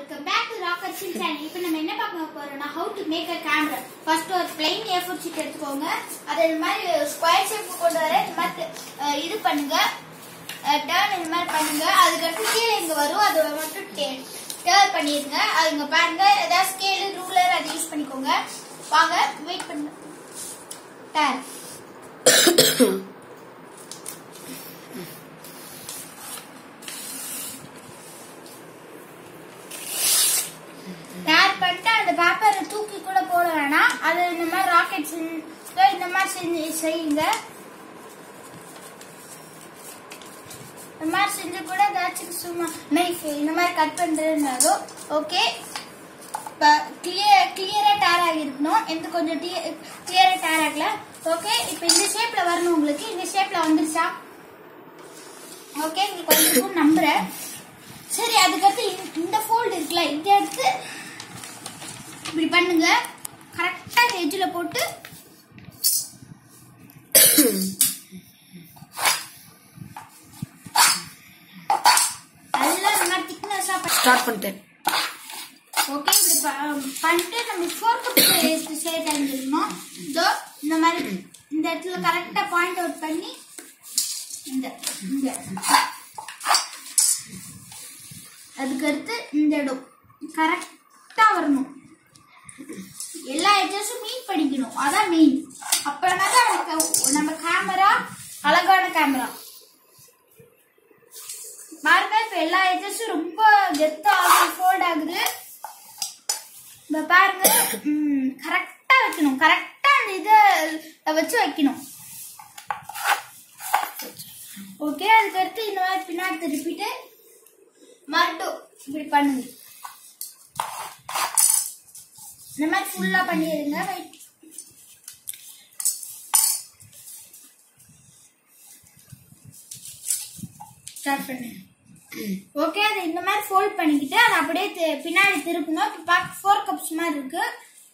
welcome back to rocker chill channel இப்போ நம்ம என்ன பார்க்க போறோம்னா how to make a camera first ஒரு பிளைன் ஏ ஃபோர் ஷீட் எடுத்துக்கோங்க அதை இந்த மாதிரி ஸ்கொயர் ஷேப் கொண்டு வர இந்த மாதிரி அஹ், இது பண்ணுங்க டேர்ன் இந்த மாதிரி பண்ணுங்க அதுக்கடுத்து கீழே இங்க வரும் அதை மட்டும் டேர்ன் பண்ணிருங்க அது இங்க பாருங்க ஏதாவது ஸ்கேலு ரூலர் அதை யூஸ் பண்ணிக்கோங்க வாங்க வெயிட் பண்ணுங்க டேர் டேர் பண்ணிட்டு அந்த பேப்பரை தூக்கி கூட போட வேணாம் அது இந்த மாதிரி ராக்கெட் இந்த மாதிரி செஞ்சு செய்யுங்க இந்த மாதிரி செஞ்சு கூட ஏதாச்சும் சும்மா நைஃப் இந்த மாதிரி கட் பண்றதுனாலும் ஓகே கிளியர் கிளியரா டேர் ஆகிருக்கணும் எந்த கொஞ்சம் கிளியரா டேர் ஆகல ஓகே இப்போ இந்த ஷேப்ல வரணும் உங்களுக்கு இந்த ஷேப்ல வந்துருச்சா ஓகே உங்களுக்கு வந்துருக்கும் நம்புறேன் சரி அதுக்கடுத்து இந்த- இந்த ஃபோல்டு இருக்குல்ல இந்த எடுத்து இப்படி பண்ணுங்க கரெக்டா எஜ்ஜில் போட்டு நல்லா இந்த மாதிரி திக்னஸா ஸ்டார்ட் பண்ணிட்டேன் ஓகே இப்படி ப- பண்ணிட்டு நம்ம ஃபோர்க்கு செய்ய தெரிஞ்சிருக்கணும் இதோ இந்த மாதிரி இந்த இடத்துல கரெக்டா பாயிண்ட் அவுட் பண்ணி இந்த இந்த அதுக்கடுத்து இந்த இடம் கரெக்டா வரணும் எல்லா எட்ஜஸும் மீட் பண்ணிக்கணும் அதான் மெயின் அப்பனா தான் நமக்கு நம்ம கேமரா அழகான கேமரா பாருங்க இப்ப எல்லா எட்ஜஸும் ரொம்ப கெத்தா ஆகுது ஃபோல்ட் ஆகுது இப்ப பாருங்க கரெக்டா வைக்கணும் கரெக்டா அந்த இதை வச்சு வைக்கணும் ஓகே அதுக்கடுத்து இந்த மாதிரி பின்னாடி திருப்பிட்டு மறுட்டும் இப்படி பண்ணுங்க இந்த மாதிரி ஃபுல்லா பண்ணிடுங்க வெயிட் ஸ்டார்ட் பண்ணுங்க ஓகே அதை இந்த மாதிரி ஃபோல்ட் பண்ணிக்கிட்டு அதை அப்படியே தி- பின்னாடி திருப்பணும் இப்போ பார்க்க ஃபோர் கப்ஸ் மாதிரி இருக்கு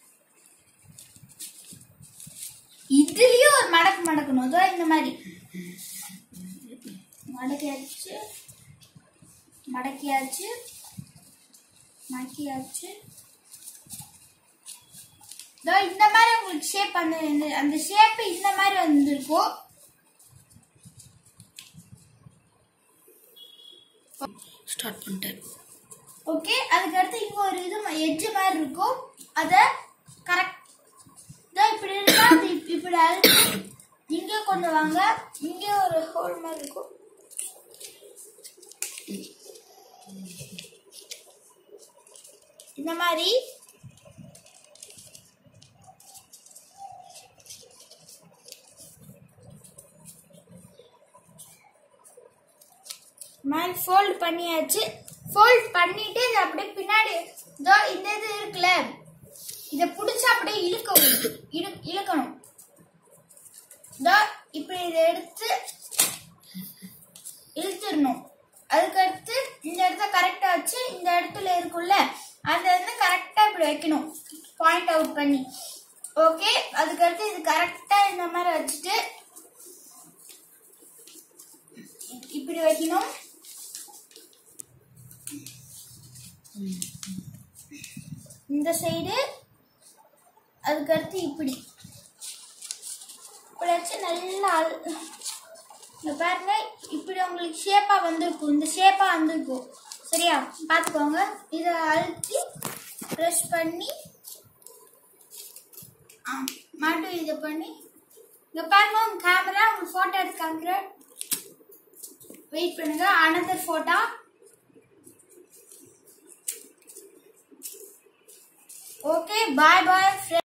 இதுலயும் ஒரு மடக்கு மடக்கணும் அதோ இந்த மாதிரி மடக்கியாச்சு மடக்கியாச்சு மடக்கியாச்சு இதோ இந்த மாதிரி உங்களுக்கு ஷேப் அந்த இந்த- அந்த ஷேப் இந்த மாதிரி வந்திருக்கும் ஸ்டார்ட் பண்ணிட்டேன் ஓகே அதுக்கடுத்து இங்க ஒரு இது எட்ஜ் மாதிரி இருக்கும் அத கரெக்ட் இப்படி இருந்தா அது இப்~ இப்படி அழுத்தி இங்கே கொண்டு வாங்க இங்கே ஒரு ஹோல் மாதிரி இருக்கும் இந்த மாதிரி மேல் ஃபோல்ட் பண்ணியாச்சு ஃபோல்ட் பண்ணிட்டு இதை அப்படியே பின்னாடி இதோ இந்த இது இருக்குல்ல இதை பிடிச்சி அப்படியே இழுக்கவும் இழு இழுக்கணும் இதோ இப்படி இதை எடுத்து இழுத்துடணும் அதுக்கடுத்து இந்த இடத்த கரெக்டா வச்சு இந்த இடத்துல இருக்குல்ல அந்த வந்து கரெக்டா இப்படி வைக்கணும் பாயிண்ட் அவுட் பண்ணி ஓகே அதுக்கடுத்து இது கரெக்டா இந்த மாதிரி வச்சுட்டு இப்படி வைக்கணும் இந்த சைடு அதுக்கடுத்து இப்படி இப்படி வச்சு நல்லா அழு- இங்க பாருங்க இப்படி உங்களுக்கு ஷேப்பா வந்திருக்கும் இந்த ஷேப்பா வந்திருக்கும் சரியா பார்த்துக்கோங்க இதை அழுத்தி ப்ரெஸ் பண்ணி ஆ, மட்டும் இதை பண்ணி இங்க பாருங்க உங்க கேமரா உங்க போட்டோ எடுத்து காமிக்கிறேன் வெயிட் பண்ணுங்க அனதர் போட்டோ ஓகே பாய் பாய்